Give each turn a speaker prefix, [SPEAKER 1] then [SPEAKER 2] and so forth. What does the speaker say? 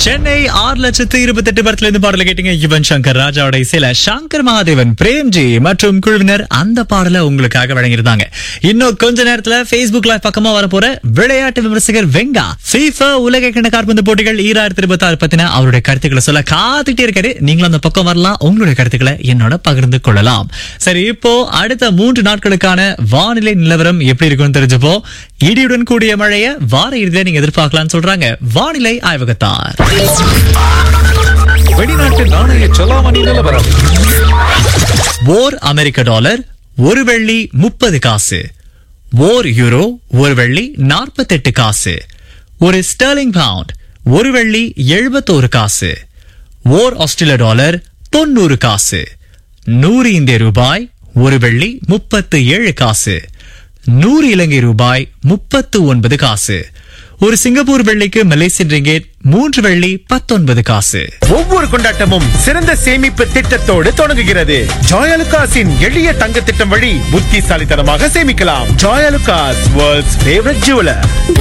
[SPEAKER 1] சென்னை ஆறு லட்சத்து இருபத்தி எட்டு படத்துல இருந்து பாடல கேட்டீங்க யுவன் சங்கர் ராஜாவோட இசையில சங்கர் மகாதேவன் பிரேம்ஜி மற்றும் குழுவினர் அந்த பாடலை உங்களுக்காக வழங்கியிருந்தாங்க இன்னும் கொஞ்ச நேரத்துல Facebook லைவ் பக்கமா வரப்போற விளையாட்டு விமர்சகர் வெங்கா FIFA உலக கிண்ண காற்பந்து போட்டிகள் ஈராயிரத்தி இருபத்தி ஆறு பத்தின அவருடைய கருத்துக்களை சொல்ல காத்துட்டே இருக்காரு நீங்களும் அந்த பக்கம் வரலாம் உங்களுடைய கருத்துக்களை என்னோட பகிர்ந்து கொள்ளலாம் சரி இப்போ அடுத்த மூன்று நாட்களுக்கான வானிலை நிலவரம் எப்படி இருக்கும்னு தெரிஞ்சப்போ இடியுடன் கூடிய மழையை வார இறுதியில நீங்க எதிர்பார்க்கலாம்னு சொல்றாங்க வானிலை ஆய்வகத்தார்
[SPEAKER 2] வெளிநாட்டு நாணய செலாவணி நிலவரம்
[SPEAKER 1] ஓர் அமெரிக்க டாலர் ஒரு வெள்ளி முப்பது காசு ஓர் யூரோ ஒரு வெள்ளி நாற்பத்தெட்டு காசு ஒரு ஸ்டெர்லிங் பவுண்ட் ஒரு வெள்ளி எழுபத்தோரு காசு ஓர் ஆஸ்திரேலிய டாலர் தொண்ணூறு காசு நூறு இந்திய ரூபாய் ஒரு வெள்ளி முப்பத்து ஏழு காசு நூறு இலங்கை ரூபாய் முப்பத்து ஒன்பது காசு ஒரு சிங்கப்பூர் வெள்ளிக்கு மலேசியன் ரிங்கேட் மூன்று வெள்ளி பத்தொன்பது காசு
[SPEAKER 3] ஒவ்வொரு கொண்டாட்டமும் சிறந்த சேமிப்பு திட்டத்தோடு தொடங்குகிறது ஜாயலுகாஸின் எளிய தங்க திட்டம் வழி புத்திசாலித்தனமாக சேமிக்கலாம் ஜாயலுகாஸ் வேர்ல்ட்ஸ் ஃபேவரட் ஜுவலர்